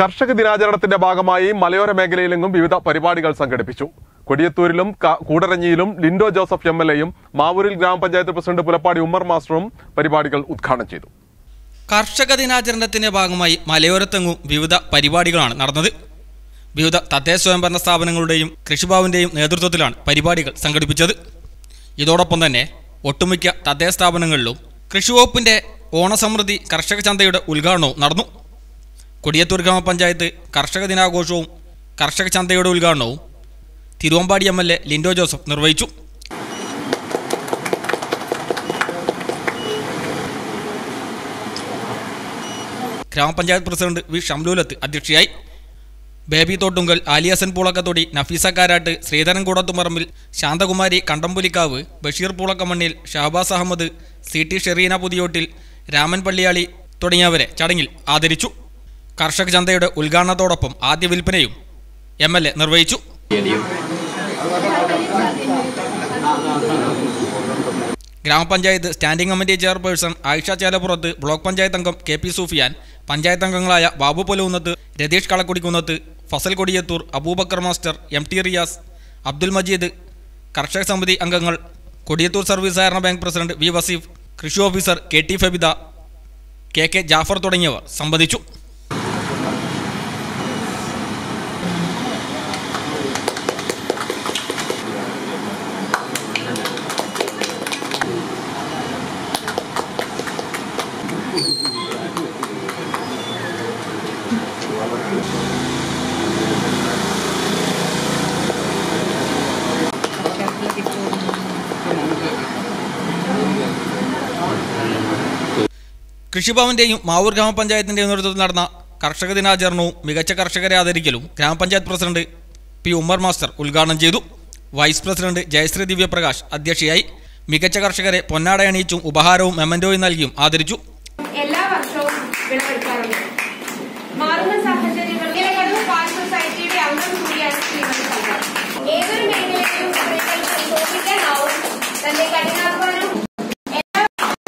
കർഷക ദിനാചരണത്തിന്റെ ഭാഗമായി മലയോര മേഖലയിലെങ്ങും വിവിധ പരിപാടികൾ സംഘടിപ്പിച്ചു കൊടിയത്തൂരിലും ക- കൂടരഞ്ഞിയിലും ലിൻഡോ ജോസഫ് എം എൽ എയും മാവൂരിൽ ഗ്രാമപഞ്ചായത്ത് പ്രസിഡന്റ് പുലപ്പാടി ഉമ്മർ മാസ്റ്ററും പരിപാടികൾ ഉദ്ഘാടനം ചെയ്തു കർഷക ദിനാചരണത്തിന്റെ ഭാഗമായി മലയോരത്തെങ്ങും വിവിധ പരിപാടികളാണ് നടന്നത് വിവിധ തദ്ദേശ സ്വയംഭരണ സ്ഥാപനങ്ങളുടെയും കൃഷിഭവന്റെയും നേതൃത്വത്തിലാണ് പരിപാടികൾ സംഘടിപ്പിച്ചത് ഇതോടൊപ്പം തന്നെ ഒട്ടുമിക്ക തദ്ദേശ സ്ഥാപനങ്ങളിലും കൃഷിവകുപ്പിന്റെ ഓണസമൃദ്ധി കർഷക ചന്തയുടെ ഉദ്ഘാടനവും നടന്നു കൊടിയത്തൂർ ഗ്രാമപഞ്ചായത്ത് കർഷക ദിനാഘോഷവും കർഷക ചന്തയുടെ ഉദ്ഘാടനവും Thiruvambadi M L A Linto Joseph നിർവഹിച്ചു ഗ്രാമപഞ്ചായത്ത് പ്രസിഡന്റ് വി ഷംലൂലത്ത് അധ്യക്ഷയായി ബേബി തോട്ടുങ്കൽ ആലിയസൻ പൂളക്കത്തൊടി നഫീസ കാരാട്ട് ശ്രീധരൻ കൂടത്തുമറമ്പിൽ ശാന്തകുമാരി കണ്ടംപുലിക്കാവ് ബഷീർ പൂളക്കമണ്ണിൽ ഷഹബാസ് അഹമ്മദ് സി ടി ഷെറീന പുതിയോട്ടിൽ രാമൻ പള്ളിയാളി തുടങ്ങിയവരെ ചടങ്ങിൽ ആദരിച്ചു കർഷക ചന്തയുടെ ഉദ്ഘാടനത്തോടൊപ്പം ആദ്യ വിൽപ്പനയും എം എൽ എ നിർവഹിച്ചു ഗ്രാമപഞ്ചായത്ത് standing committee chairperson Ayisha Chelappurath block panchayat അംഗം കെ പി സൂഫിയാൻ പഞ്ചായത്ത് അംഗങ്ങളായ Babu Polavunnath Ratheesh Kalakkudikkunnath Fasal Kodiyathur Aboobacker master M T Riyas Abdul Majeed കർഷക സമിതി അംഗങ്ങൾ കൊടിയത്തൂർ സർവീസ് സഹകരണ ബാങ്ക് പ്രസിഡന്റ് വി വസീഫ് കൃഷി officer K T Febitha K K Jafar തുടങ്ങിയവർ സംബന്ധിച്ചു കൃഷിഭവന്റെയും മാവൂർ ഗ്രാമപഞ്ചായത്തിന്റെയും നേതൃത്വത്തിൽ നടന്ന കർഷക ദിനാചരണവും മികച്ച കർഷകരെ ആദരിക്കലും ഗ്രാമപഞ്ചായത്ത് പ്രസിഡന്റ് പി ഉമ്മർ മാസ്റ്റർ ഉദ്ഘാടനം ചെയ്തു വൈസ് പ്രസിഡന്റ് ജയശ്രീ ദിവ്യപ്രകാശ് അധ്യക്ഷയായി മികച്ച കർഷകരെ പൊന്നാട അണിയിച്ചും ഉപഹാരവും മെമന്റോയും നൽകിയും ആദരിച്ചു എല്ലാ വർഷവും വിളവെടുക്കാറുണ്ട് മാറുന്ന സാഹചര്യങ്ങൾ നിലകടവ് പാൽ സൊസൈറ്റിയുടെ അംഗം കൂടിയാണ് ശ്രീമതി സൽമാൻ ഏതൊരു മേഖലയിലും സ്ത്രീകൾക്ക് ശോഭിക്കാനാവും തന്റെ കഠിനാധ്വാനവും എല്ലാ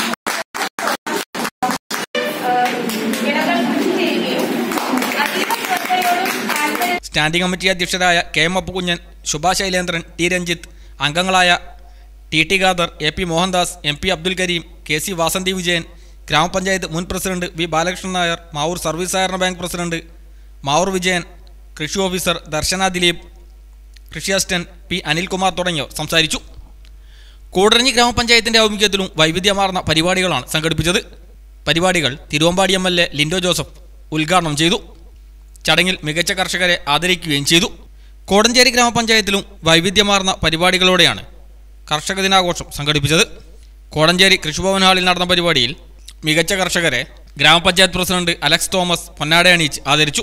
ഏഹ്, വിളകൾ കൃഷി ചെയ്യുകയും അതീവ ശ്രദ്ധയോടും താല്പര്യം സ്റ്റാൻഡിംഗ് കമ്മിറ്റി അധ്യക്ഷരായ K M Appukunjan Shubha Shailendran T Ranjith അംഗങ്ങളായ T T Khader A P Mohandas M P Abdul Kareem K C Vasanthi Vijayan ഗ്രാമപഞ്ചായത്ത് മുൻ president V Balakrishnan Nair Mavoor service സഹകരണ ബാങ്ക് പ്രസിഡന്റ് മാവൂർ വിജയൻ കൃഷി ഓഫീസർ ദർശന ദിലീപ് കൃഷി അസിസ്റ്റന്റ് പി അനിൽകുമാർ തുടങ്ങിയവർ സംസാരിച്ചു കൂടരഞ്ഞി ഗ്രാമപഞ്ചായത്തിന്റെ ആഭിമുഖ്യത്തിലും വൈവിധ്യമാർന്ന പരിപാടികളാണ് സംഘടിപ്പിച്ചത് പരിപാടികൾ Thiruvambadi M L A Linto Joseph ഉദ്ഘാടനം ചെയ്തു ചടങ്ങിൽ മികച്ച കർഷകരെ ആദരിക്കുകയും ചെയ്തു കോടഞ്ചേരി ഗ്രാമപഞ്ചായത്തിലും വൈവിധ്യമാർന്ന പരിപാടികളോടെയാണ് കർഷക ദിനാഘോഷം സംഘടിപ്പിച്ചത് കോടഞ്ചേരി കൃഷിഭവൻ ഹാളിൽ നടന്ന പരിപാടിയിൽ മികച്ച കർഷകരെ ഗ്രാമപഞ്ചായത്ത് പ്രസിഡന്റ് അലക്സ് തോമസ് പൊന്നാട അണിയിച്ച് ആദരിച്ചു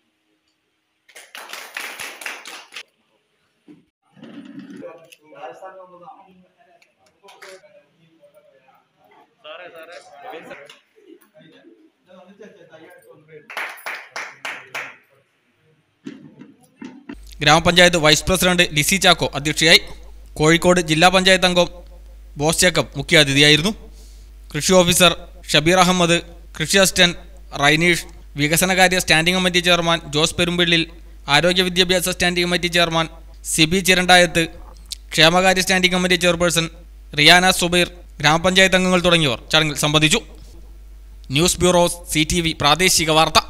ഗ്രാമപഞ്ചായത്ത് വൈസ് പ്രസിഡന്റ് ലിസി ചാക്കോ അധ്യക്ഷയായി കോഴിക്കോട് ജില്ലാ പഞ്ചായത്ത് അംഗം ബോസ് ജേക്കബ് മുഖ്യാതിഥിയായിരുന്നു കൃഷി ഓഫീസർ ഷബീർ അഹമ്മദ് കൃഷി അസിസ്റ്റന്റ് റൈനീഷ് വികസനകാര്യ standing committee chairman Jose Perumpillil ആരോഗ്യ വിദ്യാഭ്യാസ standing committee chairman Siby Chirandayath ക്ഷേമകാര്യ standing committee chairperson Riyana Zubair ഗ്രാമപഞ്ചായത്ത് അംഗങ്ങൾ തുടങ്ങിയവർ ചടങ്ങിൽ സംബന്ധിച്ചു ന്യൂസ് ബ്യൂറോ സി പ്രാദേശിക വാർത്ത